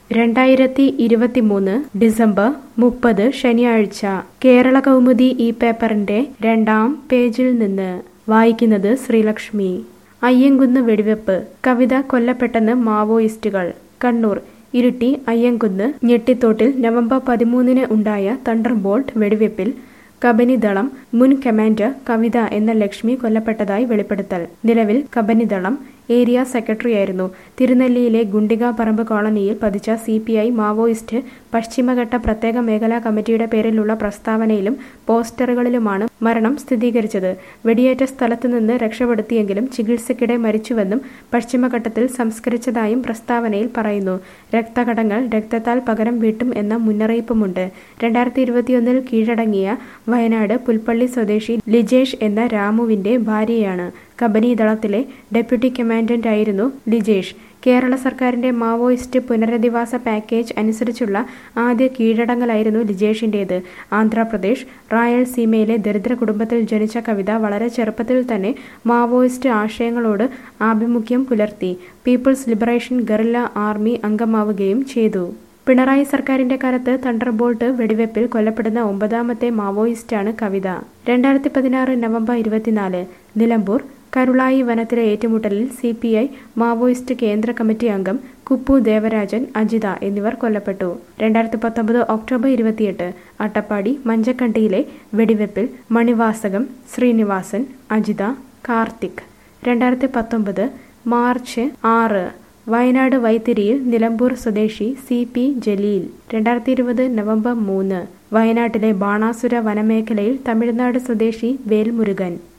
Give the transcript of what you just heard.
രണ്ടായിരത്തി ഇരുപത്തിമൂന്ന് ഡിസംബർ മുപ്പത് ശനിയാഴ്ച കേരള കൗമുദി ഈ പേപ്പറിന്റെ രണ്ടാം പേജിൽ നിന്ന് വായിക്കുന്നത് ശ്രീലക്ഷ്മി അയ്യങ്കുന്ന് വെടിവെപ്പ് കവിത കൊല്ലപ്പെട്ടെന്ന് മാവോയിസ്റ്റുകൾ കണ്ണൂർ ഇരുട്ടി അയ്യങ്കുന്ന് ഞെട്ടിത്തോട്ടിൽ നവംബർ പതിമൂന്നിന് ഉണ്ടായ തണ്ടർബോൾട്ട് വെടിവെപ്പിൽ കബനിദളം മുൻ കമാൻഡർ കവിത എന്ന ലക്ഷ്മി കൊല്ലപ്പെട്ടതായി വെളിപ്പെടുത്തൽ നിലവിൽ കബനിദളം ഏരിയ സെക്രട്ടറിയായിരുന്നു തിരുനെല്ലിയിലെ ഗുണ്ടികാപ്പറമ്പ് കോളനിയിൽ പതിച്ച സി പി ഐ മാവോയിസ്റ്റ് പശ്ചിമഘട്ട പ്രത്യേക മേഖലാ കമ്മിറ്റിയുടെ പേരിലുള്ള പ്രസ്താവനയിലും പോസ്റ്ററുകളിലുമാണ് മരണം സ്ഥിരീകരിച്ചത് വെടിയേറ്റ സ്ഥലത്തു നിന്ന് രക്ഷപ്പെടുത്തിയെങ്കിലും ചികിത്സയ്ക്കിടെ മരിച്ചുവെന്നും പശ്ചിമഘട്ടത്തിൽ സംസ്കരിച്ചതായും പ്രസ്താവനയിൽ പറയുന്നു രക്തഘടങ്ങൾ രക്തത്താൽ പകരം വീട്ടും എന്ന മുന്നറിയിപ്പുമുണ്ട് രണ്ടായിരത്തി ഇരുപത്തിയൊന്നിൽ കീഴടങ്ങിയ വയനാട് പുൽപ്പള്ളി സ്വദേശി ലിജേഷ് എന്ന രാമുവിന്റെ ഭാര്യയാണ് കബനി ദളത്തിലെ ഡെപ്യൂട്ടി കമാൻഡന്റ് ആയിരുന്നു ലിജേഷ് കേരള സർക്കാരിന്റെ മാവോയിസ്റ്റ് പുനരധിവാസ പാക്കേജ് അനുസരിച്ചുള്ള ആദ്യ കീഴടങ്ങലായിരുന്നു ലിജേഷിന്റേത് ആന്ധ്രാപ്രദേശ് റായൽസീമയിലെ ദരിദ്ര കുടുംബത്തിൽ ജനിച്ച കവിത വളരെ ചെറുപ്പത്തിൽ തന്നെ മാവോയിസ്റ്റ് ആശയങ്ങളോട് ആഭിമുഖ്യം പുലർത്തി പീപ്പിൾസ് ലിബറേഷൻ ഗറില്ല ആർമി അംഗമാവുകയും ചെയ്തു പിണറായി സർക്കാരിന്റെ കാലത്ത് തണ്ടർബോൾട്ട് വെടിവെപ്പിൽ കൊല്ലപ്പെടുന്ന ഒമ്പതാമത്തെ മാവോയിസ്റ്റാണ് കവിത രണ്ടായിരത്തി പതിനാറ് നവംബർ ഇരുപത്തിനാല് നിലമ്പൂർ കരുളായി വനത്തിലെ ഏറ്റുമുട്ടലിൽ സി പി ഐ മാവോയിസ്റ്റ് കേന്ദ്ര കമ്മിറ്റി അംഗം കുപ്പു ദേവരാജൻ അജിത എന്നിവർ കൊല്ലപ്പെട്ടു രണ്ടായിരത്തി പത്തൊമ്പത് ഒക്ടോബർ ഇരുപത്തിയെട്ട് അട്ടപ്പാടി മഞ്ചക്കണ്ടിയിലെ വെടിവെപ്പിൽ മണിവാസകം ശ്രീനിവാസൻ അജിത കാർത്തിക് രണ്ടായിരത്തി പത്തൊമ്പത് മാർച്ച് ആറ് വയനാട് വൈത്തിരിയിൽ നിലമ്പൂർ സ്വദേശി സി പി ജലീൽ രണ്ടായിരത്തി ഇരുപത് നവംബർ മൂന്ന് വയനാട്ടിലെ ബാണാസുര വനമേഖലയിൽ തമിഴ്നാട് സ്വദേശി വേൽമുരുകൻ